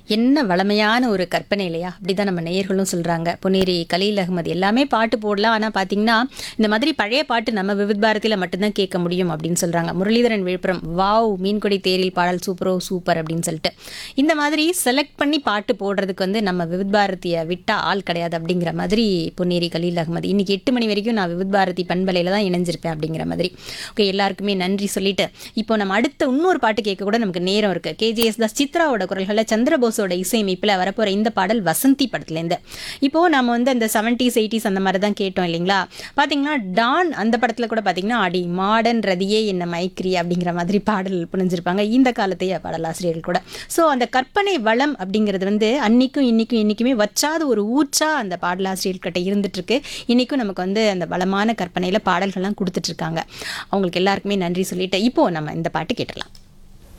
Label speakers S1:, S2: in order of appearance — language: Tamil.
S1: என்ன வளமையான ஒரு கற்பனை இல்லையா அப்படிதான் நம்ம நேயர்களும் சொல்றாங்க பொன்னேரி கலீல் அகமது எல்லாமே பாட்டு போடலாம் ஆனா பாத்தீங்கன்னா இந்த மாதிரி பழைய பாட்டு நம்ம விவித் பாரதியில மட்டும்தான் கேட்க முடியும் அப்படின்னு சொல்றாங்க முரளிதரன் விழுப்புரம் வாவ் மீன்கொடி தேரில் பாடல் சூப்பரோ சூப்பர் அப்படின்னு சொல்லிட்டு இந்த மாதிரி செலக்ட் பண்ணி பாட்டு போடுறதுக்கு வந்து நம்ம விவித் பாரதியை விட்டா ஆள் கிடையாது அப்படிங்கிற மாதிரி பொன்னேரி கலீல் அகமது இன்னைக்கு எட்டு மணி வரைக்கும் நான் விவித் பாரதி பண்பலையில தான் இணைஞ்சிருப்பேன் அப்படிங்கிற மாதிரி ஓகே எல்லாருக்குமே நன்றி சொல்லிட்டு இப்போ நம்ம அடுத்த இன்னொரு பாட்டு கேட்க கூட நமக்கு நேரம் இருக்கு கேஜிஎஸ் தாஸ் சித்ராவோட குரல்களில் சந்திரபோஸோட இசையமைப்பில் வரப்போற இந்த பாடல் வசந்தி படத்துலேருந்து இப்போ நம்ம வந்து அந்த செவன்டிஸ் எயிட்டிஸ் அந்த மாதிரி தான் கேட்டோம் இல்லைங்களா பார்த்தீங்கன்னா டான் அந்த படத்தில் கூட பார்த்தீங்கன்னா அடி மாடர்ன் ரதியே என்ன மைக்ரி அப்படிங்கிற மாதிரி பாடல் புரிஞ்சிருப்பாங்க இந்த காலத்தைய பாடலாசிரியர்கள் கூட ஸோ அந்த கற்பனை வளம் அப்படிங்கிறது வந்து அன்னைக்கும் இன்னைக்கும் இன்னைக்குமே வச்சாத ஒரு ஊற்றா அந்த பாடலாசிரியர்கிட்ட இருந்துட்டு இருக்கு இன்னைக்கும் நமக்கு வந்து அந்த வளமான கற்பனையில் பாடல்கள்லாம் கொடுத்துட்டு இருக்காங்க அவங்களுக்கு எல்லாருக்குமே நன்றி சொல்லிட்டு இப்போ நம்ம இந்த பாட்டு கேட்டலாம்